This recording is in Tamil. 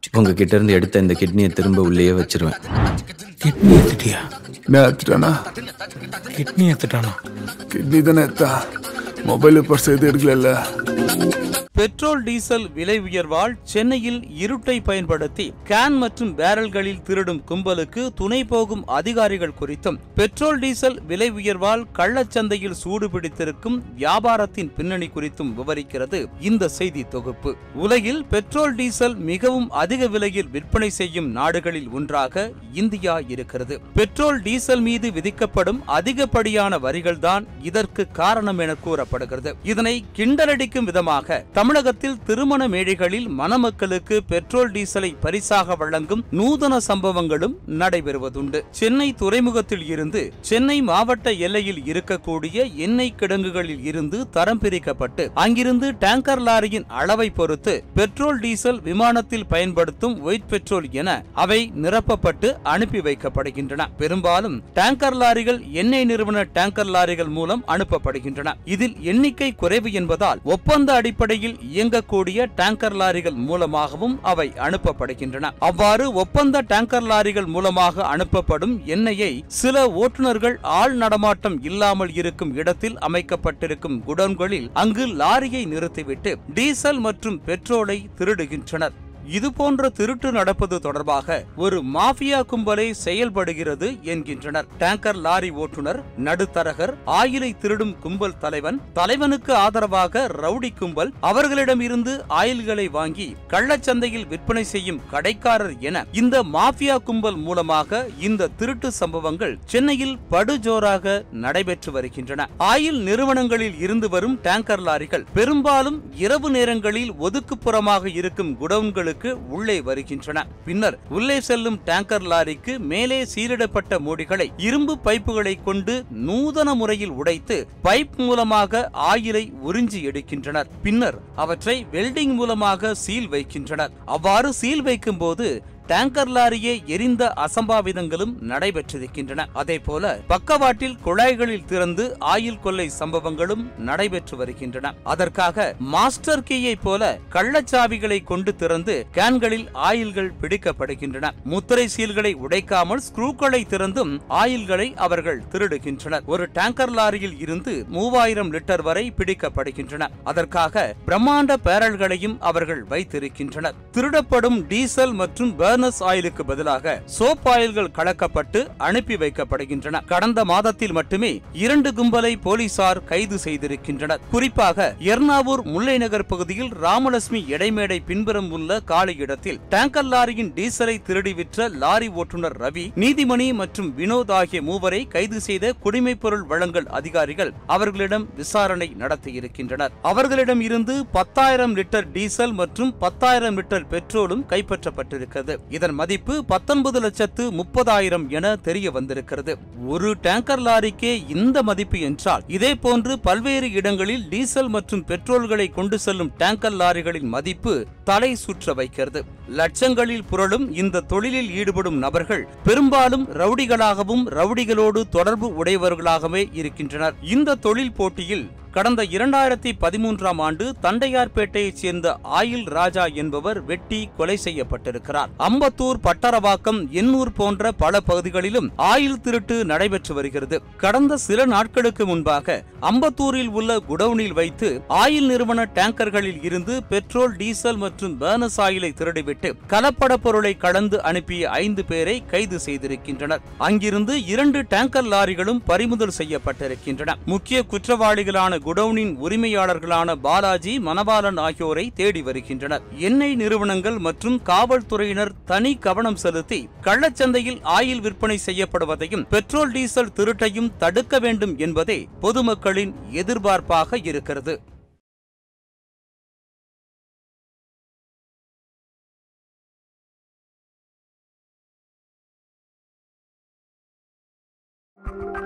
உங்ககிட்ட இருந்து எடுத்த இந்த கிட்னியை திரும்ப உள்ளேயே வச்சிருவேன் கிட்னி எடுத்துட்டியா நான் எடுத்துட்டானா கிட்னி எடுத்துட்டானா கிட்னி தானே எடுத்தா மொபைல் பர்ஸ் எது எடுக்கல பெட்ரோல் டீசல் விலை உயர்வால் சென்னையில் இருட்டை பயன்படுத்தி கேன் மற்றும் பேரல்களில் திருடும் கும்பலுக்கு துணை போகும் அதிகாரிகள் குறித்தும் பெட்ரோல் டீசல் விலை உயர்வால் கள்ளச்சந்தையில் சூடு பிடித்திருக்கும் வியாபாரத்தின் பின்னணி குறித்தும் விவரிக்கிறது இந்த செய்தி தொகுப்பு உலகில் பெட்ரோல் டீசல் மிகவும் அதிக விலையில் விற்பனை செய்யும் நாடுகளில் ஒன்றாக இந்தியா இருக்கிறது பெட்ரோல் டீசல் மீது விதிக்கப்படும் அதிகப்படியான வரிகள்தான் இதற்கு காரணம் என கூறப்படுகிறது இதனை கிண்டலடிக்கும் விதமாக தமிழகத்தில் திருமண மேடைகளில் மணமக்களுக்கு பெட்ரோல் டீசலை பரிசாக வழங்கும் நூதன சம்பவங்களும் நடைபெறுவதுண்டு சென்னை துறைமுகத்தில் இருந்து சென்னை மாவட்ட எல்லையில் இருக்கக்கூடிய எண்ணெய் கிடங்குகளில் இருந்து தரம் பிரிக்கப்பட்டு அங்கிருந்து டேங்கர் லாரியின் அளவை பொறுத்து பெட்ரோல் டீசல் விமானத்தில் பயன்படுத்தும் ஒயிட் பெட்ரோல் என அவை நிரப்பப்பட்டு அனுப்பி வைக்கப்படுகின்றன பெரும்பாலும் டேங்கர் லாரிகள் எண்ணெய் நிறுவன டேங்கர் லாரிகள் மூலம் அனுப்பப்படுகின்றன இதில் எண்ணிக்கை குறைவு என்பதால் ஒப்பந்த அடிப்படையில் இயங்கக்கூடிய டேங்கர் லாரிகள் மூலமாகவும் அவை அனுப்பப்படுகின்றன அவ்வாறு ஒப்பந்த டேங்கர் லாரிகள் மூலமாக அனுப்பப்படும் எண்ணெயை சில ஓட்டுநர்கள் ஆள் நடமாட்டம் இல்லாமல் இருக்கும் இடத்தில் அமைக்கப்பட்டிருக்கும் குடோன்களில் அங்கு லாரியை நிறுத்திவிட்டு டீசல் மற்றும் பெட்ரோலை திருடுகின்றனர் இதுபோன்ற திருட்டு நடப்பது தொடர்பாக ஒரு மாஃபியா கும்பலை செயல்படுகிறது என்கின்றனர் டேங்கர் லாரி ஓட்டுநர் நடுத்தரகர் ஆயிலை திருடும் கும்பல் தலைவன் தலைவனுக்கு ஆதரவாக ரவுடி கும்பல் அவர்களிடமிருந்து ஆயில்களை வாங்கி கள்ளச்சந்தையில் விற்பனை செய்யும் கடைக்காரர் என இந்த மாஃபியா கும்பல் மூலமாக இந்த திருட்டு சம்பவங்கள் சென்னையில் படுஜோராக நடைபெற்று வருகின்றன ஆயில் நிறுவனங்களில் இருந்து வரும் டேங்கர் லாரிகள் பெரும்பாலும் இரவு நேரங்களில் ஒதுக்குப்புறமாக இருக்கும் குடவுன்களுக்கு லாரிகளுக்கு உள்ளே வருகின்றன பின்னர் உள்ளே செல்லும் டேங்கர் லாரிக்கு மேலே சீலிடப்பட்ட மூடிகளை இரும்பு பைப்புகளை கொண்டு நூதன முறையில் உடைத்து பைப் மூலமாக ஆயிலை உறிஞ்சி எடுக்கின்றனர் பின்னர் அவற்றை வெல்டிங் மூலமாக சீல் வைக்கின்றனர் அவ்வாறு சீல் வைக்கும் போது டேங்கர் லாரியே எரிந்த அசம்பாவிதங்களும் நடைபெற்றிருக்கின்றன அதே போல பக்கவாட்டில் குழாய்களில் திறந்து ஆயில் கொள்ளை சம்பவங்களும் நடைபெற்று வருகின்றன அதற்காக மாஸ்டர் கீயை போல கள்ளச்சாவிகளை கொண்டு திறந்து கேன்களில் ஆயில்கள் பிடிக்கப்படுகின்றன முத்திரை சீல்களை உடைக்காமல் ஸ்க்ரூக்களை திறந்தும் ஆயில்களை அவர்கள் திருடுகின்றனர் ஒரு டேங்கர் லாரியில் இருந்து மூவாயிரம் லிட்டர் வரை பிடிக்கப்படுகின்றன அதற்காக பிரம்மாண்ட பேரல்களையும் அவர்கள் வைத்திருக்கின்றனர் திருடப்படும் டீசல் மற்றும் பர்னஸ் ஆயிலுக்கு பதிலாக சோப் ஆயில்கள் கலக்கப்பட்டு அனுப்பி வைக்கப்படுகின்றன கடந்த மாதத்தில் மட்டுமே இரண்டு கும்பலை போலீசார் கைது செய்திருக்கின்றனர் குறிப்பாக எர்ணாவூர் முல்லை நகர் பகுதியில் ராமலட்சுமி எடைமேடை பின்புறம் உள்ள காலி இடத்தில் டேங்கர் லாரியின் டீசலை திருடி விற்ற லாரி ஓட்டுநர் ரவி நீதிமணி மற்றும் வினோத் ஆகிய மூவரை கைது செய்த குடிமைப் பொருள் வழங்கல் அதிகாரிகள் அவர்களிடம் விசாரணை நடத்தியிருக்கின்றனர் அவர்களிடம் இருந்து பத்தாயிரம் லிட்டர் டீசல் மற்றும் பத்தாயிரம் லிட்டர் பெட்ரோலும் கைப்பற்றப்பட்டிருக்கிறது இதன் மதிப்பு பத்தொன்பது லட்சத்து முப்பதாயிரம் என தெரிய வந்திருக்கிறது ஒரு டேங்கர் லாரிக்கே இந்த மதிப்பு என்றால் இதே போன்று பல்வேறு இடங்களில் டீசல் மற்றும் பெட்ரோல்களை கொண்டு செல்லும் டேங்கர் லாரிகளின் மதிப்பு தலை சுற்ற வைக்கிறது லட்சங்களில் புரளும் இந்த தொழிலில் ஈடுபடும் நபர்கள் பெரும்பாலும் ரவுடிகளாகவும் ரவுடிகளோடு தொடர்பு உடையவர்களாகவே இருக்கின்றனர் இந்த தொழில் போட்டியில் கடந்த இரண்டாயிரத்தி பதிமூன்றாம் ஆண்டு தண்டையார்பேட்டையைச் சேர்ந்த ஆயில் ராஜா என்பவர் வெட்டி கொலை செய்யப்பட்டிருக்கிறார் அம்பத்தூர் பட்டரவாக்கம் எண்ணூர் போன்ற பல பகுதிகளிலும் ஆயில் திருட்டு நடைபெற்று வருகிறது கடந்த சில நாட்களுக்கு முன்பாக அம்பத்தூரில் உள்ள குடவுனில் வைத்து ஆயில் நிறுவன டேங்கர்களில் இருந்து பெட்ரோல் டீசல் மற்றும் பர்னஸ் ஆயிலை திருடிவிட்டு கலப்பட பொருளை கலந்து அனுப்பிய ஐந்து பேரை கைது செய்திருக்கின்றனர் அங்கிருந்து இரண்டு டேங்கர் லாரிகளும் பறிமுதல் செய்யப்பட்டிருக்கின்றன முக்கிய குற்றவாளிகளான குடவுனின் உரிமையாளர்களான பாலாஜி மணவாளன் ஆகியோரை தேடி வருகின்றனர் எண்ணெய் நிறுவனங்கள் மற்றும் காவல்துறையினர் தனி கவனம் செலுத்தி கள்ளச்சந்தையில் ஆயில் விற்பனை செய்யப்படுவதையும் பெட்ரோல் டீசல் திருட்டையும் தடுக்க வேண்டும் என்பதே பொதுமக்களின் எதிர்பார்ப்பாக இருக்கிறது thank you